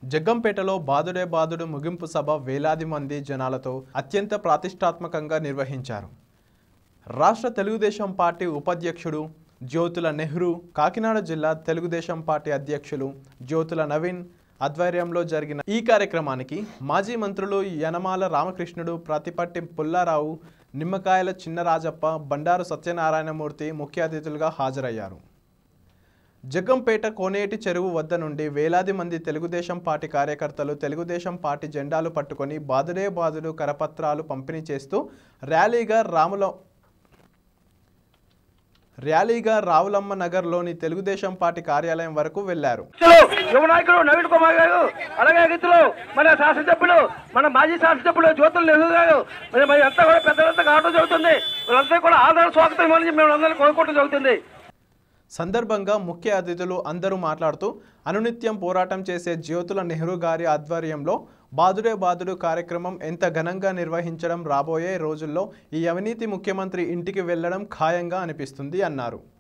జగ్గంపేటలో బాదుడే బాదుడు ముగింపు సభ వేలాది మంది జనాలతో అత్యంత ప్రతిష్టాత్మకంగా నిర్వహించారు రాష్ట్ర తెలుగుదేశం పార్టీ ఉపాధ్యక్షుడు జ్యోతుల నెహ్రూ కాకినాడ జిల్లా తెలుగుదేశం పార్టీ అధ్యక్షులు జ్యోతుల నవీన్ ఆధ్వర్యంలో జరిగిన ఈ కార్యక్రమానికి మాజీ మంత్రులు యనమాల రామకృష్ణుడు ప్రతిపట్టి పుల్లారావు నిమ్మకాయల చిన్నరాజప్ప బండారు సత్యనారాయణమూర్తి ముఖ్య అతిథులుగా హాజరయ్యారు జగ్గంపేట కోనేటి చెరువు వద్ద నుండి వేలాది మంది తెలుగుదేశం పార్టీ కార్యకర్తలు తెలుగుదేశం పార్టీ జెండాలు పట్టుకొని బాదుడే బాదుడు కరపత్రాలు పంపిణీ చేస్తూ ర్యాలీగా రాముల ర్యాలీగా రావులమ్మ నగర్లోని తెలుగుదేశం పార్టీ కార్యాలయం వరకు వెళ్లారు అధ్యక్షులు యువ నాయకులు నవీన్ కుమార్ గారు అలాగే రైతులు మన శాసనసభ్యులు మన మాజీ శాసనసభ్యులు జ్యోతుల నెహ్రూ గారు మరి మరి అంతా కూడా పెద్దలంతా కావడం జరుగుతుంది వీళ్ళంతా కూడా ఆదరణ స్వాగతం ఇవ్వాలని మేము అందరం కోరుకోవడం జరుగుతుంది సందర్భంగా ముఖ్య అతిథులు అందరూ మాట్లాడుతూ అనునిత్యం పోరాటం చేసే జ్యోతుల నెహ్రూ గారి ఆధ్వర్యంలో బాదుడే బాదుడు కార్యక్రమం ఎంత ఘనంగా నిర్వహించడం రాబోయే రోజుల్లో ఈ అవినీతి ముఖ్యమంత్రి ఇంటికి వెళ్లడం ఖాయంగా అనిపిస్తుంది అన్నారు